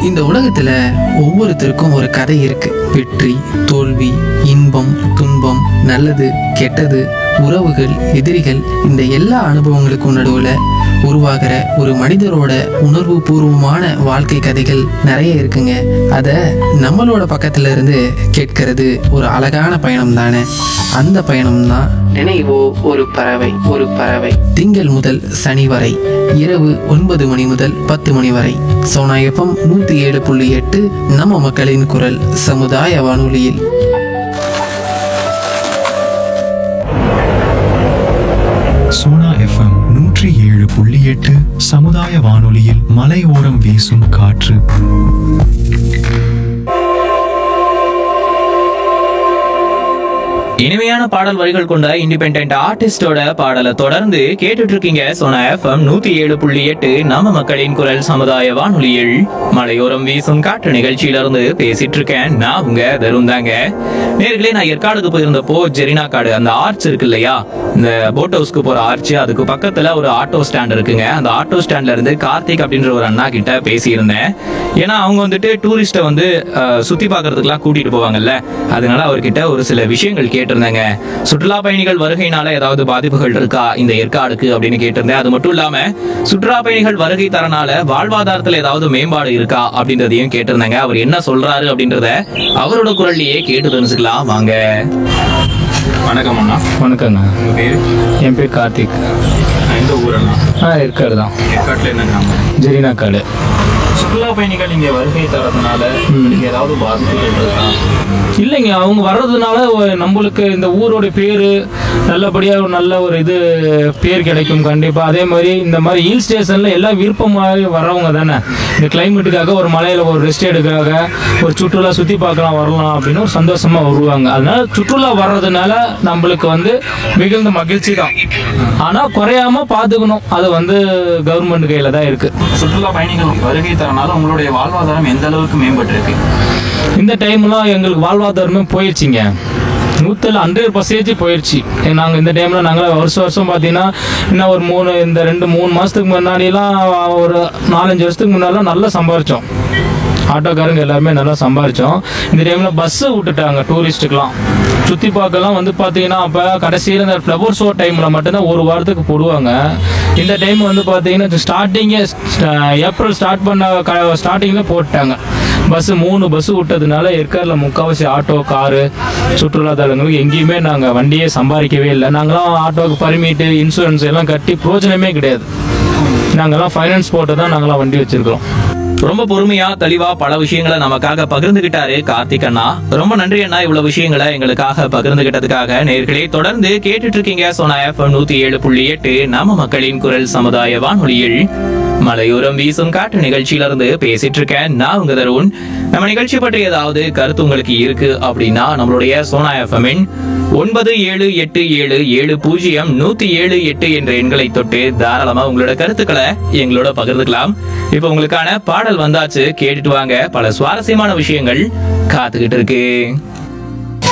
இந்த உலகத்துல ஒவ்வொருத்தருக்கும் ஒரு கதை இருக்கு வெற்றி தோல்வி இன்பம் துன்பம் நல்லது கெட்டது உறவுகள் எதிரிகள் இந்த எல்லா அனுபவங்களுக்கும் நடுவுல உருவாகிற ஒரு மனிதரோட உணர்வு பூர்வமான வாழ்க்கை கதைகள் நிறைய இருக்குங்க அத நம்மளோட பக்கத்துல இருந்து கேட்கறது ஒரு அழகான பயணம் தானே அந்த பயணம் தான் நினைவோ ஒரு பறவை ஒரு பறவை திங்கள் முதல் சனி வரை இரவு ஒன்பது மணி முதல் பத்து மணி வரை சோனா எஃப்எம் நூத்தி ஏழு புள்ளி எட்டு நம்ம மக்களின் குரல் சமுதாய வானொலியில் சோனா எஃப்எம் நூற்றி ஏழு புள்ளி எட்டு சமுதாய வானொலியில் மலையோரம் வீசும் காற்று இனிமையான பாடல் வரிகள் கொண்ட இண்டிபெண்ட் ஆர்டிஸ்டோட பாடலை தொடர்ந்து கேட்டுட்டு இருக்கீங்க சோனா எஃப்எம் நூத்தி ஏழு புள்ளி எட்டு நம்ம மக்களின் குரல் சமுதாய வானொலியில் மலையோரம் வீசும் காற்று நிகழ்ச்சியில இருந்து பேசிட்டு இருக்கேன் நான் உங்க தருண் தாங்க நேர்களே நான் ஏற்காடுக்கு போயிருந்தப்போ ஜெரினா காடு அந்த ஆர்ச் இருக்கு இல்லையா இந்த போட் ஹவுஸ்க்கு போற ஆர்ச் அதுக்கு பக்கத்துல ஒரு ஆட்டோ ஸ்டாண்ட் இருக்குங்க அந்த ஆட்டோ ஸ்டாண்ட்ல இருந்து கார்த்திக் அப்படின்ற ஒரு அண்ணா கிட்ட பேசியிருந்தேன் ஏன்னா அவங்க வந்துட்டு டூரிஸ்ட்டை வந்து அஹ், சுத்தி பார்க்கறதுக்குலாம் கூட்டிட்டு போவாங்கல்ல அதனால அவர்கிட்ட ஒரு சில விஷயங்கள் கேட்டிருந்தேங்க சுற்றுலா பயணிகள் வருகையினால ஏதாவது பாதிப்புகள் இருக்கா இந்த ஏற்காடுக்கு அப்படின்னு கேட்டிருந்தேன் அது மட்டும் இல்லாம சுற்றுலா பயணிகள் வருகை தரனால வாழ்வாதாரத்துல ஏதாவது மேம்பாடு இருக்கா அப்படின்றதையும் கேட்டிருந்தாங்க அவர் என்ன சொல்றாரு அப்படின்றத அவரோட குரல்லையே கேட்டு தெரிஞ்சுக்கலாம் வாங்க வணக்கம் அண்ணா வணக்கங்க உங்க பேரு என் பேர் கார்த்திக் எந்த ஊரண்ணா ஆ ஏற்காடு தான் ஏற்காட்டுல என்ன கிராமம் ஜெரினா காடு சுற்றுலா பயணிகள் இங்க வருகை தரதுனால நீங்க ஏதாவது பாதிப்புகள் இருக்கா இல்லைங்க அவங்க வர்றதுனால ஒ- நம்மளுக்கு இந்த ஊரோட பேர் நல்லபடியாக ஒரு நல்ல ஒரு இது பேர் கிடைக்கும் கண்டிப்பாக அதே மாதிரி இந்த மாதிரி ஹில் ஸ்டேஷனில் எல்லாம் விருப்பமாக வர்றவங்க தானே இந்த கிளைமேட்டுக்காக ஒரு மலையில் ஒரு ரெஸ்ட் எடுக்காக ஒரு சுற்றுலா சுற்றி பார்க்கலாம் வரலாம் அப்படின்னு ஒரு சந்தோஷமாக வருவாங்க அதனால சுற்றுலா வர்றதுனால நம்மளுக்கு வந்து மிகுந்த மகிழ்ச்சி தான் ஆனால் குறையாம பார்த்துக்கணும் அது வந்து கவர்மெண்ட் கையில் தான் இருக்குது சுற்றுலா பயணிகள் வருகை தரனால உங்களுடைய வாழ்வாதாரம் எந்த அளவுக்கு மேம்பட்டு இருக்கு இந்த டைம்லாம் எங்களுக்கு வாழ்வாதாரமே போயிடுச்சிங்க நூற்றில் ஹண்ட்ரட் பர்சன்டேஜ் போயிடுச்சு நாங்கள் இந்த டைமில் நாங்கள் வருஷம் வருஷம் பார்த்தீங்கன்னா இன்னும் ஒரு மூணு இந்த ரெண்டு மூணு மாதத்துக்கு முன்னாடிலாம் ஒரு நாலஞ்சு வருஷத்துக்கு முன்னாடிலாம் நல்லா சம்பாரித்தோம் ஆட்டோக்காரங்க எல்லாருமே நல்லா சம்பாரித்தோம் இந்த டைமில் பஸ்ஸு விட்டுட்டாங்க டூரிஸ்ட்டுக்கெலாம் சுற்றி பார்க்கலாம் வந்து பார்த்தீங்கன்னா அப்போ கடைசியில் இந்த ஃப்ளவர் ஷோ டைமில் மட்டும்தான் ஒரு வாரத்துக்கு போடுவாங்க இந்த டைம் வந்து பார்த்தீங்கன்னா ஸ்டார்டிங்கே ஏப்ரல் ஸ்டார்ட் பண்ண ஸ்டார்டிங்கில் போட்டாங்க பஸ் மூணு பஸ் விட்டதுனால ஏற்காடில் முக்கால்வாசி ஆட்டோ காரு சுற்றுலா தலங்களுக்கு எங்கேயுமே நாங்கள் வண்டியே சம்பாதிக்கவே இல்லை நாங்களாம் ஆட்டோவுக்கு பர்மிட்டு இன்சூரன்ஸ் எல்லாம் கட்டி பிரோஜனமே கிடையாது நாங்கள்லாம் ஃபைனான்ஸ் போட்டு தான் நாங்களாம் வண்டி வச்சிருக்கிறோம் ரொம்ப பொறுமையா தெளிவா பல விஷயங்களை நமக்காக பகிர்ந்துகிட்டாரு கார்த்திக் அண்ணா ரொம்ப நன்றி அண்ணா இவ்வளவு விஷயங்களை எங்களுக்காக பகிர்ந்துகிட்டதுக்காக நேர்களே தொடர்ந்து கேட்டுட்டு இருக்கீங்க சோனா எஃப்எம் நூத்தி ஏழு புள்ளி எட்டு நம்ம மக்களின் குரல் சமுதாய வானொலியில் மலையோரம் வீசும் காற்று நிகழ்ச்சியில இருந்து பேசிட்டு இருக்கேன் நான் உங்க தருண் நம்ம நிகழ்ச்சி பற்றி ஏதாவது கருத்து உங்களுக்கு இருக்கு அப்படின்னா நம்மளுடைய சோனா எஃப்எம்மின் ஒன்பது ஏழு எட்டு ஏழு ஏழு பூஜ்ஜியம் நூத்தி ஏழு எட்டு என்ற எண்களை தொட்டு தாராளமா உங்களோட கருத்துக்களை எங்களோட பகிர்ந்துக்கலாம் இப்போ உங்களுக்கான பாடல் வந்தாச்சு கேட்டுட்டு வாங்க பல சுவாரஸ்யமான விஷயங்கள் காத்துக்கிட்டு இருக்கு